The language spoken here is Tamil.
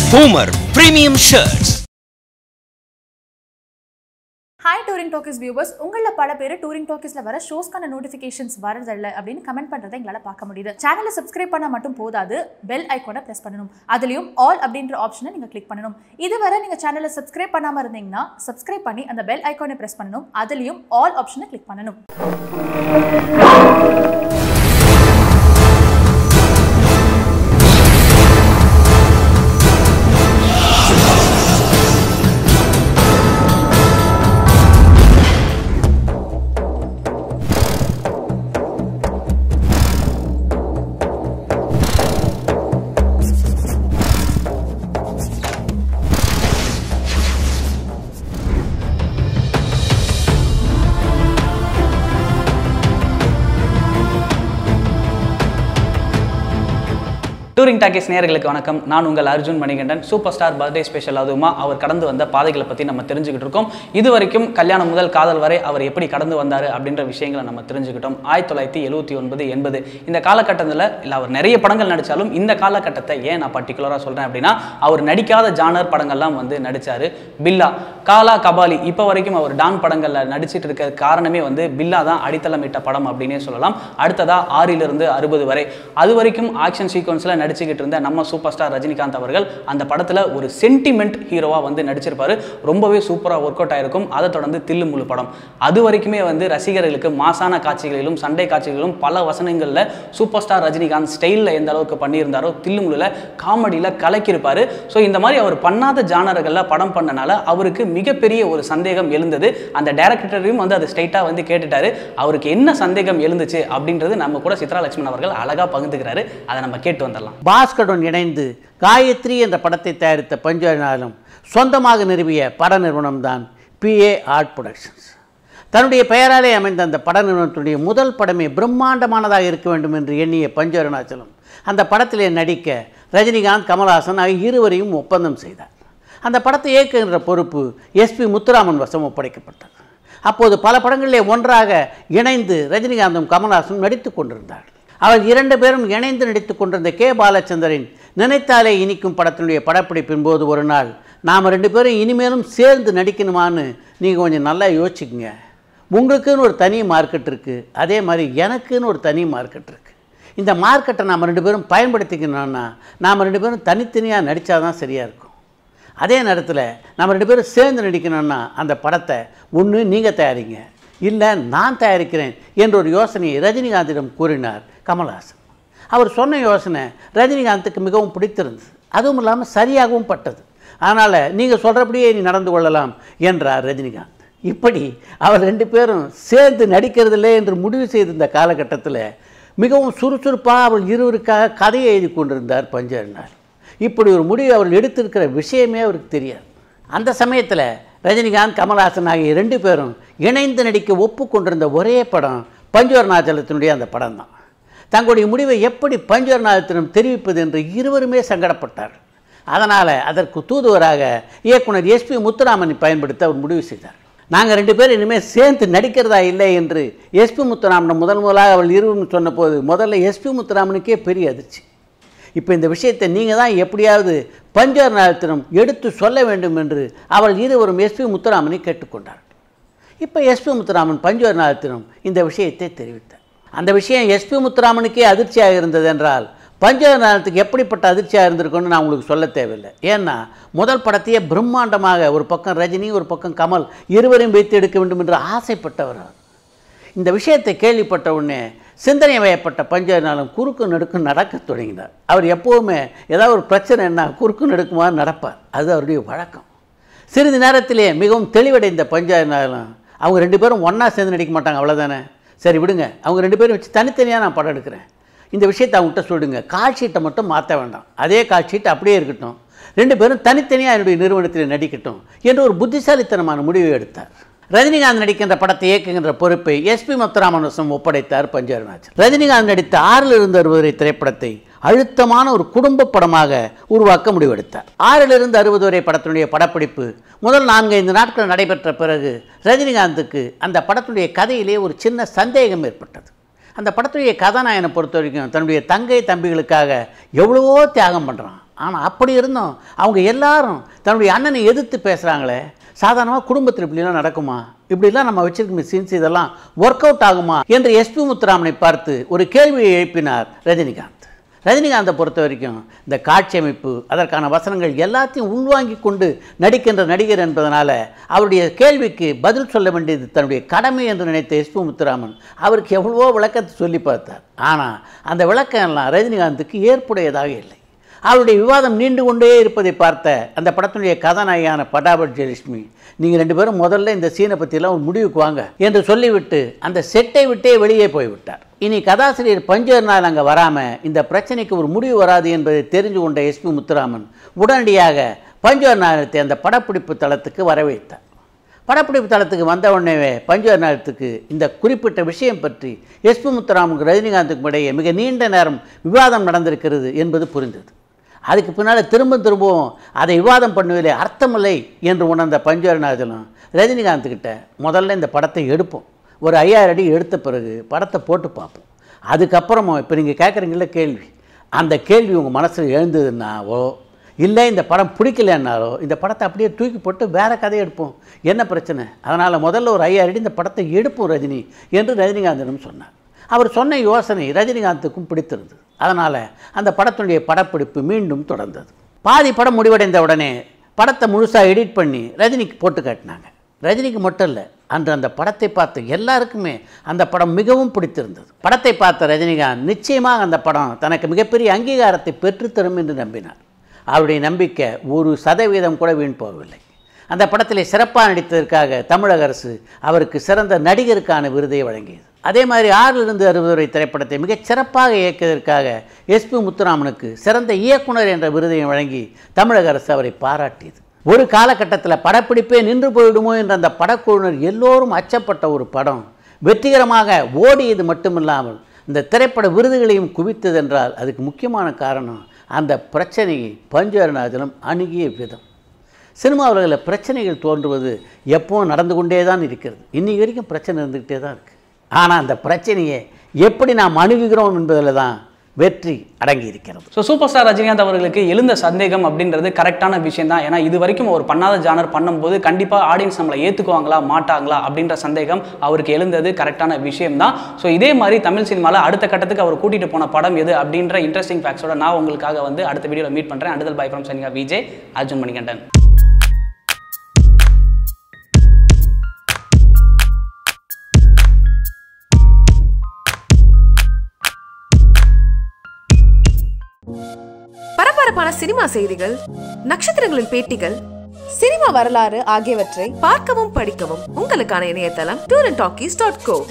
Homer Premium Shirts. Hi touring talkies viewers உங்களில் பல பேர் டூரிங் டாக்கிஸில் வர ஷோஸ்க்கான நோட்டிஃபிகேஷன்ஸ் வரதில்ல அப்படின்னு கமெண்ட் பண்ணுறதை எங்களால் பார்க்க முடியுது சேனலை சப்ஸ்கிரைப் பண்ணால் மட்டும் போதாது பெல் ஐக்கானை ப்ரெஸ் பண்ணணும் அதுலேயும் ஆல் அப்படின்ற ஆப்ஷனை நீங்கள் கிளிக் பண்ணணும் இதுவரை நீங்கள் சேனலை சப்ஸ்கிரைப் பண்ணாமல் இருந்தீங்கன்னா சப்ஸ்கிரைப் பண்ணி அந்த பெல் ஐக்கானை ப்ரெஸ் பண்ணணும் அதுலேயும் ஆல் ஆப்ஷனை கிளிக் பண்ணணும் டூரிங் டாக்கீஸ் நேயர்களுக்கு வணக்கம் நான் உங்கள் Arjun Manikandan super star birthday special அதுவுமா அவர் கடந்து வந்த பாதைகளை பற்றி நம்ம தெரிஞ்சுக்கிட்டு இருக்கோம் இது வரைக்கும் கல்யாணம் முதல் காதல் வரை அவர் எப்படி கடந்து வந்தார் அப்படின்ற விஷயங்களை நம்ம தெரிஞ்சுக்கிட்டோம் ஆயிரத்தி தொள்ளாயிரத்தி எழுபத்தி ஒன்பது எண்பது இந்த காலகட்டத்தில் இல்லை அவர் நிறைய படங்கள் நடித்தாலும் இந்த காலகட்டத்தை ஏன் நான் பர்டிகுலராக சொல்கிறேன் அப்படின்னா அவர் நடிக்காத ஜானர் படங்கள்லாம் வந்து நடித்தார் பில்லா காலா கபாலி இப்போ வரைக்கும் அவர் டான் படங்களில் நடிச்சிட்டு இருக்க காரணமே வந்து பில்லா தான் அடித்தளமிட்ட படம் அப்படின்னே சொல்லலாம் அடுத்ததா ஆறிலிருந்து அறுபது வரை அது வரைக்கும் ஆக்ஷன் சீக்வன்ஸில் நடிச்சுக்கிட்டு இருந்த நம்ம சூப்பர் ஸ்டார் ரஜினிகாந்த் அவர்கள் அந்த படத்தில் ஒரு சென்டிமெண்ட் ஹீரோவாக வந்து நடிச்சிருப்பாரு ரொம்பவே சூப்பராக ஒர்க் அவுட் ஆயிருக்கும் அதை தொடர்ந்து தில்லுமுள்ளு படம் அது வரைக்குமே வந்து ரசிகர்களுக்கு மாசான காட்சிகளிலும் சண்டை காட்சிகளிலும் பல வசனங்களில் சூப்பர் ஸ்டார் ரஜினிகாந்த் ஸ்டைலில் எந்த அளவுக்கு பண்ணியிருந்தாரோ தில்லுமுள்ளில் காமெடியில் கலக்கியிருப்பாரு ஸோ இந்த மாதிரி அவர் பண்ணாத ஜானர்களில் படம் பண்ணனால அவருக்கு மிகப்பெரிய ஒரு சந்தேகம் எழுந்தது அந்த டேரக்டரையும் வந்து அது ஸ்ட்ரைட்டாக வந்து கேட்டுட்டாரு அவருக்கு என்ன சந்தேகம் எழுந்துச்சு அப்படின்றது நம்ம கூட சித்ரா லட்சுமணன் அவர்கள் அழகாக பகிர்ந்துக்கிறாரு அதை நம்ம கேட்டு வந்துடலாம் பாஸ்கருடன் இணைந்து காயத்ரி என்ற படத்தை தயாரித்த பஞ்சநாதனும் சொந்தமாக நிறுவிய பட நிறுவனம் தான் பிஏ ஆர்ட் புரொடக்ஷன்ஸ் தன்னுடைய பெயராலே அமைந்த அந்த பட நிறுவனத்துடைய முதல் படமே பிரம்மாண்டமானதாக இருக்க வேண்டும் என்று எண்ணிய பஞ்சவரணாச்சலம் அந்த படத்திலே நடிக்க ரஜினிகாந்த் கமல்ஹாசன் ஆகிய இருவரையும் ஒப்பந்தம் செய்தார் அந்த படத்தை இயக்குகின்ற பொறுப்பு எஸ்பி முத்துராமன் வசம் ஒப்படைக்கப்பட்டது அப்போது பல படங்களிலே ஒன்றாக இணைந்து ரஜினிகாந்தும் கமல்ஹாசனும் நடித்து கொண்டிருந்தார் அவர் இரண்டு பேரும் இணைந்து நடித்து கொண்டிருந்த கே பாலச்சந்தரின் நினைத்தாலே இனிக்கும் படத்தினுடைய படப்பிடிப்பின் போது ஒரு நாள் நாம் ரெண்டு பேரும் இனிமேலும் சேர்ந்து நடிக்கணுமான்னு நீங்கள் கொஞ்சம் நல்லா யோசிச்சுக்கங்க உங்களுக்குன்னு ஒரு தனி மார்க்கெட் இருக்குது அதே மாதிரி எனக்குன்னு ஒரு தனி மார்க்கெட் இருக்குது இந்த மார்க்கெட்டை நாம் ரெண்டு பேரும் பயன்படுத்திக்கணும்னா நாம் ரெண்டு பேரும் தனித்தனியாக நடித்தா தான் சரியாக இருக்கும் அதே நேரத்தில் நம்ம ரெண்டு பேரும் சேர்ந்து நடிக்கணும்னா அந்த படத்தை ஒன்று நீங்கள் தயாரிங்க இல்லை நான் தயாரிக்கிறேன் என்ற ஒரு யோசனையை ரஜினிகாந்திடம் கூறினார் கமல்ஹாசன் அவர் சொன்ன யோசனை ரஜினிகாந்துக்கு மிகவும் பிடித்திருந்தது அதுவும் இல்லாமல் சரியாகவும் பட்டது அதனால் நீங்கள் சொல்கிறபடியே நீ நடந்து கொள்ளலாம் என்றார் ரஜினிகாந்த் இப்படி அவர் ரெண்டு பேரும் சேர்ந்து நடிக்கிறதில்லை என்று முடிவு செய்திருந்த காலகட்டத்தில் மிகவும் சுறுசுறுப்பாக அவள் இருவருக்காக கதையை எழுதி கொண்டிருந்தார் பஞ்சர்னார் இப்படி ஒரு முடிவு அவர் எடுத்திருக்கிற விஷயமே அவருக்கு தெரியாது அந்த சமயத்தில் ரஜினிகாந்த் கமல்ஹாசன் ஆகிய ரெண்டு பேரும் இணைந்து நடிக்க ஒப்புக்கொண்டிருந்த ஒரே படம் பஞ்சவர்ணாச்சலத்தினுடைய அந்த படம் தான் தங்களுடைய முடிவை எப்படி பஞ்சவர்ணாச்சலம் தெரிவிப்பது என்று இருவருமே சங்கடப்பட்டார் அதனால் அதற்கு தூதுவராக இயக்குனர் எஸ்பி முத்துராமனை பயன்படுத்த அவர் முடிவு செய்தார் நாங்கள் ரெண்டு பேரும் இனிமேல் சேர்ந்து நடிக்கிறதா இல்லை என்று எஸ்பி முத்துராமன் முதல் முதலாக அவள் இருவரும் சொன்னபோது முதல்ல எஸ்பி முத்துராமனுக்கே பெரிய அதிர்ச்சி இப்போ இந்த விஷயத்தை நீங்கள் தான் எப்படியாவது பஞ்சர் நாயத்தினம் எடுத்து சொல்ல வேண்டும் என்று அவள் இருவரும் எஸ்பி முத்துராமனை கேட்டுக்கொண்டார் இப்போ எஸ்பி முத்துராமன் பஞ்சவர் நாயத்தினம் இந்த விஷயத்தை தெரிவித்தார் அந்த விஷயம் எஸ்பி முத்துராமனுக்கே அதிர்ச்சியாக இருந்தது என்றால் பஞ்சநாதத்துக்கு எப்படிப்பட்ட அதிர்ச்சியாக இருந்திருக்குன்னு நான் உங்களுக்கு சொல்ல தேவையில்லை ஏன்னா முதல் படத்தையே பிரம்மாண்டமாக ஒரு பக்கம் ரஜினி ஒரு பக்கம் கமல் இருவரையும் வைத்து எடுக்க வேண்டும் என்று ஆசைப்பட்டவர் அவர். இந்த விஷயத்தை கேள்விப்பட்ட உடனே சிந்தனை வயப்பட்ட பஞ்சநாதம் குறுக்கு நடுக்கும் நடக்கத் தொடங்கினார் அவர் எப்போவுமே ஏதாவது ஒரு பிரச்சனைன்னா குறுக்கு நடுக்குமாறு நடப்பார் அது அவருடைய வழக்கம் சிறிது நேரத்திலே மிகவும் தெளிவடைந்த பஞ்சாயத்து அவங்க ரெண்டு பேரும் ஒன்றா சேர்ந்து நடிக்க மாட்டாங்க அவ்வளோதானே சரி விடுங்க அவங்க ரெண்டு பேரும் வச்சு தனித்தனியாக நான் படம் எடுக்கிறேன் இந்த விஷயத்தை அவங்ககிட்ட சொல்லுங்க கால் ஷீட்டை மட்டும் மாற்ற வேண்டாம் அதே கால் ஷீட் அப்படியே இருக்கட்டும் ரெண்டு பேரும் தனித்தனியாக என்னுடைய நிறுவனத்தில் நடிக்கட்டும் என்று ஒரு புத்திசாலித்தனமான முடிவை எடுத்தார் ரஜினிகாந்த் நடிக்கின்ற படத்தை இயக்குகின்ற பொறுப்பை எஸ்பி முத்துராமன் வசம் ஒப்படைத்தார் பஞ்சவரணாச்சன் ரஜினிகாந்த் நடித்த ஆறில் இருந்து அறுபது திரைப்படத்தை அழுத்தமான ஒரு குடும்ப படமாக உருவாக்க முடிவெடுத்தார் ஆறிலிருந்து அறுபது வரை படத்தினுடைய படப்பிடிப்பு முதல் நான்கைந்து நாட்கள் நடைபெற்ற பிறகு ரஜினிகாந்துக்கு அந்த படத்துடைய கதையிலே ஒரு சின்ன சந்தேகம் ஏற்பட்டது அந்த படத்துடைய கதாநாயகனை பொறுத்த வரைக்கும் தன்னுடைய தங்கை தம்பிகளுக்காக எவ்வளவோ தியாகம் பண்ணுறான் ஆனால் அப்படி இருந்தோம் அவங்க எல்லாரும் தன்னுடைய அண்ணனை எதிர்த்து பேசுகிறாங்களே சாதாரணமாக குடும்பத்தில் இப்படிலாம் நடக்குமா இப்படிலாம் நம்ம வச்சிருக்க சீன்ஸ் இதெல்லாம் ஒர்க் அவுட் ஆகுமா என்று எஸ்பி முத்துராமனை பார்த்து ஒரு கேள்வியை எழுப்பினார் ரஜினிகாந்த் ரஜினிகாந்தை பொறுத்த வரைக்கும் இந்த காட்சி அமைப்பு அதற்கான வசனங்கள் எல்லாத்தையும் உள்வாங்கி கொண்டு நடிக்கின்ற நடிகர் என்பதனால அவருடைய கேள்விக்கு பதில் சொல்ல வேண்டியது தன்னுடைய கடமை என்று நினைத்த எஸ்பி முத்துராமன் அவருக்கு எவ்வளவோ விளக்கத்தை சொல்லி பார்த்தார் ஆனால் அந்த விளக்கம் எல்லாம் ரஜினிகாந்துக்கு ஏற்புடையதாக இல்லை அவருடைய விவாதம் நீண்டு கொண்டே இருப்பதை பார்த்த அந்த படத்தினுடைய கதாநாயகியான பட்டாபட் ஜெயலட்சுமி நீங்கள் ரெண்டு பேரும் முதல்ல இந்த சீனை பற்றிலாம் ஒரு முடிவுக்கு வாங்க என்று சொல்லிவிட்டு அந்த செட்டை விட்டே வெளியே போய்விட்டார் இனி கதாசிரியர் பஞ்சர்னால் அங்கே வராமல் இந்த பிரச்சனைக்கு ஒரு முடிவு வராது என்பதை தெரிந்து கொண்ட எஸ்பி முத்துராமன் உடனடியாக பஞ்சர் நாயகத்தை அந்த படப்பிடிப்பு தளத்துக்கு வரவேற்றார் படப்பிடிப்பு தளத்துக்கு வந்த உடனே பஞ்சர் நேரத்துக்கு இந்த குறிப்பிட்ட விஷயம் பற்றி எஸ்பி முத்துராமுக்கு ரஜினிகாந்துக்கும் இடையே மிக நீண்ட நேரம் விவாதம் நடந்திருக்கிறது என்பது புரிந்தது அதுக்கு பின்னால் திரும்ப திரும்பவும் அதை விவாதம் பண்ணுவதிலே அர்த்தமில்லை என்று உணர்ந்த பஞ்சவரநாதனும் ரஜினிகாந்த்கிட்ட முதல்ல இந்த படத்தை எடுப்போம் ஒரு ஐயாயிரம் அடி எடுத்த பிறகு படத்தை போட்டு பார்ப்போம் அதுக்கப்புறமும் இப்போ நீங்கள் கேட்குறீங்கள கேள்வி அந்த கேள்வி உங்கள் மனசில் எழுந்ததுன்னாவோ இல்லை இந்த படம் பிடிக்கலன்னாலோ இந்த படத்தை அப்படியே தூக்கி போட்டு வேறு கதை எடுப்போம் என்ன பிரச்சனை அதனால் முதல்ல ஒரு ஐயாயிரம் அடி இந்த படத்தை எடுப்போம் ரஜினி என்று ரஜினிகாந்திடம் சொன்னார் அவர் சொன்ன யோசனை ரஜினிகாந்துக்கும் பிடித்திருந்தது அதனால் அந்த படத்தினுடைய படப்பிடிப்பு மீண்டும் தொடர்ந்தது பாதி படம் முடிவடைந்த உடனே படத்தை முழுசாக எடிட் பண்ணி ரஜினிக்கு போட்டு காட்டினாங்க ரஜினிக்கு மட்டும் இல்லை அன்று அந்த படத்தை பார்த்த எல்லாருக்குமே அந்த படம் மிகவும் பிடித்திருந்தது படத்தை பார்த்த ரஜினிகாந்த் நிச்சயமாக அந்த படம் தனக்கு மிகப்பெரிய அங்கீகாரத்தை பெற்றுத்தரும் என்று நம்பினார் அவருடைய நம்பிக்கை ஒரு சதவீதம் கூட வீண் போகவில்லை அந்த படத்தில் சிறப்பாக நடித்ததற்காக தமிழக அரசு அவருக்கு சிறந்த நடிகருக்கான விருதை வழங்கியது அதே மாதிரி ஆறிலிருந்து அறுபது வரை திரைப்படத்தை மிகச் சிறப்பாக இயக்கியதற்காக எஸ்பி முத்துராமனுக்கு சிறந்த இயக்குனர் என்ற விருதையும் வழங்கி தமிழக அரசு அவரை பாராட்டியது ஒரு காலகட்டத்தில் படப்பிடிப்பே நின்று போயிடுமோ என்ற அந்த படக்குழுவினர் எல்லோரும் அச்சப்பட்ட ஒரு படம் வெற்றிகரமாக ஓடியது மட்டுமில்லாமல் இந்த திரைப்பட விருதுகளையும் குவித்தது என்றால் அதுக்கு முக்கியமான காரணம் அந்த பிரச்சனையை பஞ்சு அருணாச்சலம் அணுகிய விதம் சினிமா உலகில் பிரச்சனைகள் தோன்றுவது எப்பவும் நடந்து கொண்டே தான் இருக்கிறது இன்னைக்கு வரைக்கும் பிரச்சனை இருந்துக்கிட்டே தான் இருக்குது ஆனால் அந்த பிரச்சனையை எப்படி நாம் அணுகுகிறோம் என்பதில் தான் வெற்றி அடங்கி இருக்கிறது ஸோ சூப்பர் ஸ்டார் ரஜினிகாந்த் அவர்களுக்கு எழுந்த சந்தேகம் அப்படின்றது கரெக்டான விஷயம் தான் ஏன்னா இது வரைக்கும் ஒரு பண்ணாத ஜானர் பண்ணும்போது கண்டிப்பாக ஆடியன்ஸ் நம்மளை ஏற்றுக்குவாங்களா மாட்டாங்களா அப்படின்ற சந்தேகம் அவருக்கு எழுந்தது கரெக்டான விஷயம் தான் ஸோ இதே மாதிரி தமிழ் சினிமாவில் அடுத்த கட்டத்துக்கு அவர் கூட்டிகிட்டு போன படம் எது அப்படின்ற இன்ட்ரெஸ்டிங் ஃபேக்ட்ஸோட நான் உங்களுக்காக வந்து அடுத்த வீடியோவில் மீட் பண்ணுறேன் அடுத்தல் பை ஃப்ரம் சனிகா விஜய் அர்ஜுன் மணிகண்டன் பரபரப்பான சினிமா செய்திகள் நட்சத்திரங்களின் பேட்டிகள் சினிமா வரலாறு ஆகியவற்றை பார்க்கவும் படிக்கவும் உங்களுக்கான இணையதளம் tour and talkies dot go